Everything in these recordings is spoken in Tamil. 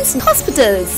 Prince Hospitals.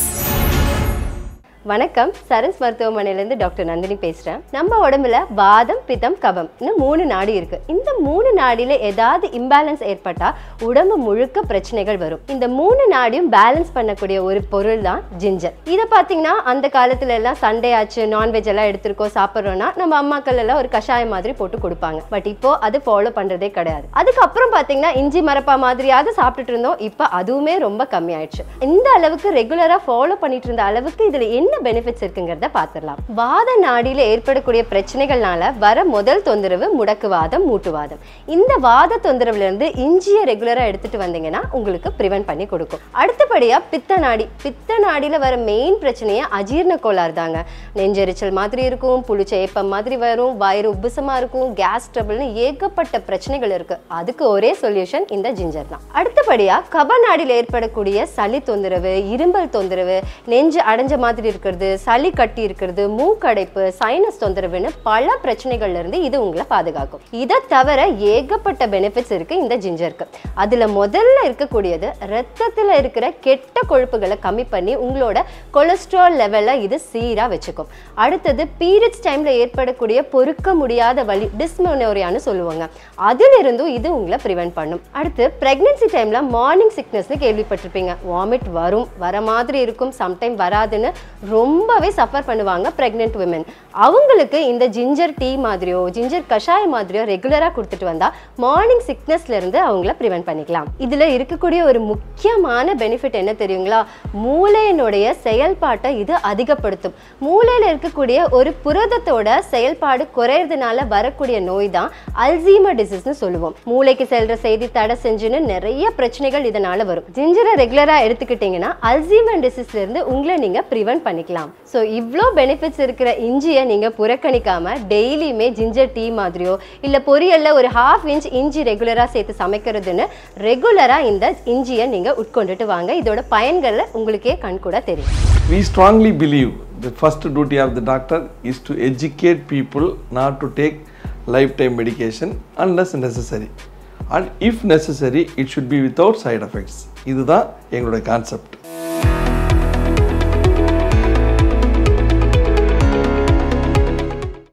வணக்கம் சரஸ் மருத்துவமனையிலேருந்து டாக்டர் நந்தினி பேசுகிறேன் நம்ம உடம்புல வாதம் பித்தம் கபம் இன்னும் மூணு நாடி இருக்கு இந்த மூணு நாடியில் ஏதாவது இம்பேலன்ஸ் ஏற்பட்டா உடம்பு முழுக்க பிரச்சனைகள் வரும் இந்த மூணு நாடியும் பேலன்ஸ் பண்ணக்கூடிய ஒரு பொருள் தான் ஜிஞ்சர் இதை பார்த்தீங்கன்னா அந்த காலத்துல எல்லாம் சண்டே ஆச்சு நான்வெஜ் எல்லாம் எடுத்திருக்கோம் சாப்பிட்றோம்னா நம்ம அம்மாக்கள் எல்லாம் ஒரு கஷாயம் மாதிரி போட்டு கொடுப்பாங்க பட் இப்போ அது ஃபாலோ பண்றதே கிடையாது அதுக்கப்புறம் பார்த்தீங்கன்னா இஞ்சி மரப்பா மாதிரியாவது சாப்பிட்டுட்டு இருந்தோம் இப்போ அதுவுமே ரொம்ப கம்மியாயிடுச்சு இந்த அளவுக்கு ரெகுலரா ஃபாலோ பண்ணிட்டு இருந்த அளவுக்கு இதுல என்ன பெனிஃபிட்ஸ் இருக்குங்கிறத பார்த்துடலாம் வாத நாடியில ஏற்படக்கூடிய பிரச்சனைகள்னால வர முதல் தொந்தரவு முடக்குவாதம் மூட்டுவாதம் இந்த வாத தொந்தரவுல இருந்து இஞ்சியை ரெகுலரா எடுத்துட்டு வந்தீங்கன்னா உங்களுக்கு ப்ரிவென்ட் பண்ணி கொடுக்கும் அடுத்தபடியா பித்த நாடி பித்த நாடியில வர மெயின் பிரச்சனையே அஜீரண கோளாறு தாங்க நெஞ்செரிச்சல் மாதிரி இருக்கும் புளிச்ச ஏப்பம் மாதிரி வரும் வயிறு உப்புசமா இருக்கும் கேஸ் ட்ரபிள்னு ஏகப்பட்ட பிரச்சனைகள் இருக்கு அதுக்கு ஒரே சொல்யூஷன் இந்த ஜிஞ்சர் தான் அடுத்தபடியா கப நாடியில் ஏற்படக்கூடிய சளி தொந்தரவு இரும்பல் தொந்தரவு நெஞ்சு அடைஞ்ச மாதிரி இருக்கிறது சளி கட்டி இருக்கிறது மூக்கடைப்பு சைனஸ் தொந்தரவுன்னு பல பிரச்சனைகள்ல இருந்து இது உங்களை பாதுகாக்கும் இதை தவிர ஏகப்பட்ட பெனிஃபிட்ஸ் இருக்கு இந்த ஜிஞ்சருக்கு அதுல முதல்ல இருக்கக்கூடியது ரத்தத்துல இருக்கிற கெட்ட கொழுப்புகளை கம்மி பண்ணி உங்களோட கொலஸ்ட்ரால் லெவல்ல இது சீரா வச்சுக்கும் அடுத்தது பீரியட்ஸ் டைம்ல ஏற்படக்கூடிய பொறுக்க முடியாத வலி டிஸ்மோனோரியான்னு சொல்லுவாங்க அதிலிருந்தும் இது உங்களை ப்ரிவென்ட் பண்ணும் அடுத்து பிரெக்னன்சி டைம்ல மார்னிங் சிக்னஸ்னு கேள்விப்பட்டிருப்பீங்க வாமிட் வரும் வர மாதிரி இருக்கும் சம்டைம் வராதுன்னு ரொம்பவே சஃபர் பண்ணுவாங்க பிரெக்னென்ட் விமன் அவங்களுக்கு இந்த ஜிஞ்சர் டீ மாதிரியோ ஜிஞ்சர் கஷாயம் மாதிரியோ ரெகுலராக கொடுத்துட்டு வந்தா மார்னிங் சிக்னஸ்ல இருந்து அவங்கள ப்ரிவென்ட் பண்ணிக்கலாம் இதுல இருக்கக்கூடிய ஒரு முக்கியமான பெனிஃபிட் என்ன தெரியுங்களா மூளையினுடைய செயல்பாட்டை இது அதிகப்படுத்தும் மூளையில இருக்கக்கூடிய ஒரு புரதத்தோட செயல்பாடு குறையறதுனால வரக்கூடிய நோய் தான் அல்சீமர் டிசீஸ்னு சொல்லுவோம் மூளைக்கு செல்ற செய்தி தடை செஞ்சுன்னு நிறைய பிரச்சனைகள் இதனால வரும் ஜிஞ்சரை ரெகுலரா எடுத்துக்கிட்டீங்கன்னா அல்சீமர் டிசீஸ்ல இருந்து உங்களை நீங்க ப்ரிவென்ட் பண்ணிக்கலாம் ஸோ இவ்வளோ பெனிஃபிட்ஸ் இருக்கிற இஞ்சியை நீங்க புறக்கணிக்காம டெய்லியுமே ஜிஞ்சர் டீ மாதிரியோ இல்ல பொரியல்ல ஒரு ஹாஃப் இன்ச் இஞ்சி ரெகுலரா சேர்த்து சமைக்கிறதுன்னு ரெகுலரா இந்த இஞ்சியை நீங்க உட்கொண்டுட்டு வாங்க இதோட பயன்களை உங்களுக்கே கண்கூட தெரியும் We strongly believe the first duty of the doctor is to educate people not to take lifetime medication unless necessary. And if necessary, it should be without side effects. இதுதான் எங்களுடைய கான்செப்ட்